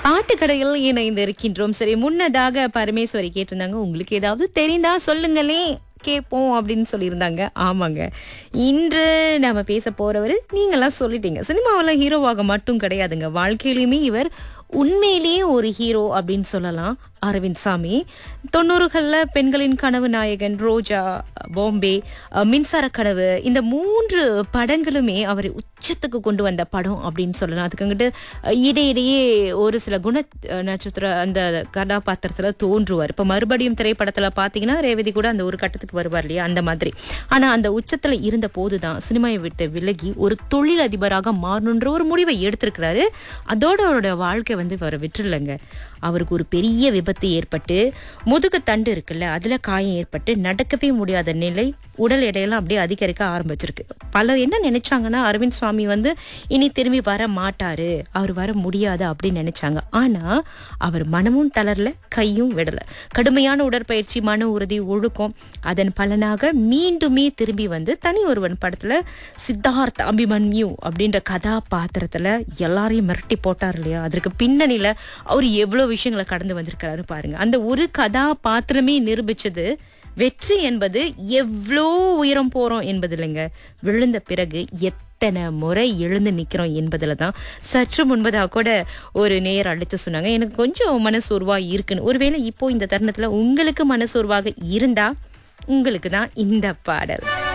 பாட்டுக்கடையில் இணைந்து இருக்கின்றோம் சரி முன்னதாக பரமேஸ்வரி கேட்டிருந்தாங்க உங்களுக்கு ஏதாவது தெரிந்தா சொல்லுங்களே கேட்போம் அப்படின்னு சொல்லியிருந்தாங்க ஆமாங்க இன்று நாம பேச போறவர் நீங்களாம் சொல்லிட்டீங்க சினிமாவில் ஹீரோவாக மட்டும் கிடையாதுங்க வாழ்க்கையிலுமே இவர் உண்மையிலேயே ஒரு ஹீரோ அப்படின்னு சொல்லலாம் அரவிந்த் சாமி தொண்ணூறுகளில் பெண்களின் கனவு நாயகன் ரோஜா பாம்பே அஹ், மின்சார கனவு இந்த மூன்று படங்களுமே அவரை உச்சத்துக்கு கொண்டு வந்த படம் அப்படின்னு சொல்லலாம் அதுக்குங்கிட்டு அஹ், இடையிடையே ஒரு சில குண அஹ், நட்சத்திர அந்த கதாபாத்திரத்துல தோன்றுவார் இப்போ மறுபடியும் திரைப்படத்துல பார்த்தீங்கன்னா ரேவதி கூட அந்த ஒரு கட்டத்துக்கு வருவார் இல்லையா அந்த மாதிரி ஆனா அந்த உச்சத்துல இருந்த போதுதான் சினிமாவை விட்டு விலகி ஒரு தொழில் அதிபராக மாறணுன்ற ஒரு முடிவை எடுத்திருக்கிறாரு அதோட அவரோட வாழ்க்கை வந்து அவரை விட்டுருலங்க அவருக்கு ஒரு பெரிய விபத்து ஏற்பட்டு முதுகு தண்டு இருக்குல்ல அதுல காயம் ஏற்பட்டு நடக்கவே முடியாத நிலை உடல் எடையெல்லாம் அப்படியே அதிகரிக்க ஆரம்பிச்சிருக்கு பலர் என்ன நினைச்சாங்கன்னா அரவிந்த் சுவாமி வந்து இனி திரும்பி வர மாட்டாரு அவர் வர முடியாது அப்படின்னு நினைச்சாங்க ஆனா அவர் மனமும் தளரல கையும் விடல கடுமையான உடற்பயிற்சி மன உறுதி ஒழுக்கம் அதன் பலனாக மீண்டுமே திரும்பி வந்து தனி ஒருவன் படத்துல சித்தார்த் அபிமன்யு அப்படின்ற கதாபாத்திரத்துல எல்லாரையும் மிரட்டி போட்டார் இல்லையா அதற்கு பின்னணியில அவர் எவ்வளவு விஷயங்களை கடந்து வந்திருக்காரு பாருங்க அந்த ஒரு கதாபாத்திரமே நிரூபிச்சது வெற்றி என்பது எவ்வளோ உயரம் போறோம் என்பது இல்லைங்க விழுந்த பிறகு எத்தனை முறை எழுந்து நிக்கிறோம் என்பதுல தான் சற்று முன்பதாக கூட ஒரு நேர் அழைத்து சொன்னாங்க எனக்கு கொஞ்சம் மனசோர்வா இருக்குன்னு ஒருவேளை இப்போ இந்த தருணத்துல உங்களுக்கு மனசோர்வாக இருந்தா உங்களுக்கு தான் இந்த பாடல்